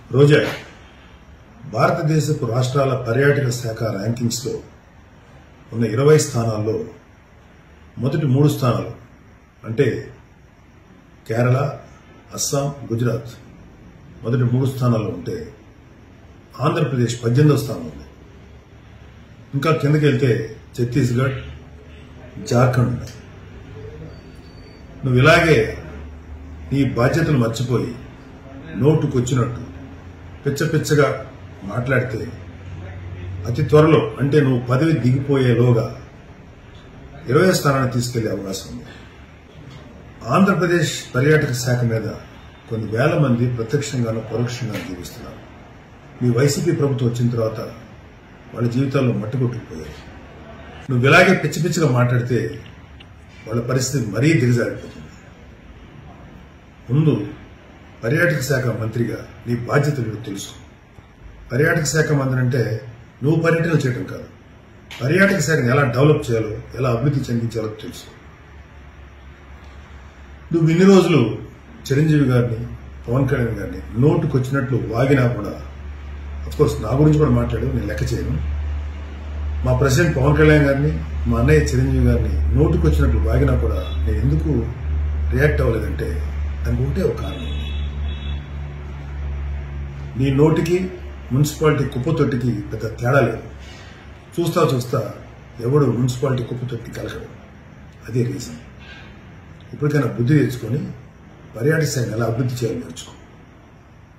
రోజా భారతదేశపు రాష్ట్రాల పర్యాటక శాఖ ర్యాంకింగ్స్లో ఉన్న ఇరవై స్థానాల్లో మొదటి మూడు స్థానాలు అంటే కేరళ అస్సాం గుజరాత్ మొదటి మూడు స్థానాల్లో ఉంటే ఆంధ్రప్రదేశ్ పద్దెనిమిదవ స్థానం ఉంది ఇంకా కిందకి వెళ్తే ఛత్తీస్గఢ్ జార్ఖండ్ ఉన్నాయి నువ్వు ఇలాగే నీ బాధ్యతలు మర్చిపోయి నోటుకొచ్చినట్టు పిచ్చ పిచ్చగా మాట్లాడితే అతి త్వరలో అంటే నువ్వు పదవి దిగిపోయేలోగా ఇరవై స్థానాన్ని తీసుకెళ్లే అవకాశం ఉంది ఆంధ్రప్రదేశ్ పర్యాటక శాఖ మీద కొన్ని వేల మంది ప్రత్యక్షంగానూ పరోక్షంగా జీవిస్తున్నారు మీ వైసీపీ ప్రభుత్వం వచ్చిన తర్వాత వాళ్ళ జీవితాల్లో మట్టుకొట్టుకుపోయారు నువ్వు ఇలాగే పిచ్చి పిచ్చిగా మాట్లాడితే వాళ్ళ పరిస్థితి మరీ దిగజారిపోతుంది ముందు పర్యాటక శాఖ మంత్రిగా నీ బాధ్యతలు ఏమిటో తెలుసు పర్యాటక శాఖ మంత్రి అంటే నువ్వు పర్యటనలు చేయడం కాదు పర్యాటక శాఖను ఎలా డెవలప్ చేయాలో ఎలా అభివృద్ధి చెందించాలో తెలుసు నువ్వు ఇన్ని రోజులు చిరంజీవి గారిని పవన్ కళ్యాణ్ గారిని నోటుకు వచ్చినట్లు వాగినా కూడా కోర్స్ నా గురించి కూడా మాట్లాడు నేను లెక్క చేయను మా ప్రెసిడెంట్ పవన్ కళ్యాణ్ గారిని మా అన్నయ్య చిరంజీవి గారిని నోటుకు వచ్చినట్లు వాగినా కూడా నేను ఎందుకు రియాక్ట్ అవ్వలేదంటే దానికి ఉంటే ఒక కారణం ఉంది. నీ నోటికి మున్సిపాలిటీ కుప్పతొట్టికి పెద్ద తేడా లేదు చూస్తా చూస్తా ఎవడు మున్సిపాలిటీ కుప్పతొట్టి కలగడు అదే రీజన్ ఇప్పటికైనా బుద్ధి తెచ్చుకొని పర్యాటక శాఖను ఎలా అభివృద్ధి చేయాలో నేర్చుకో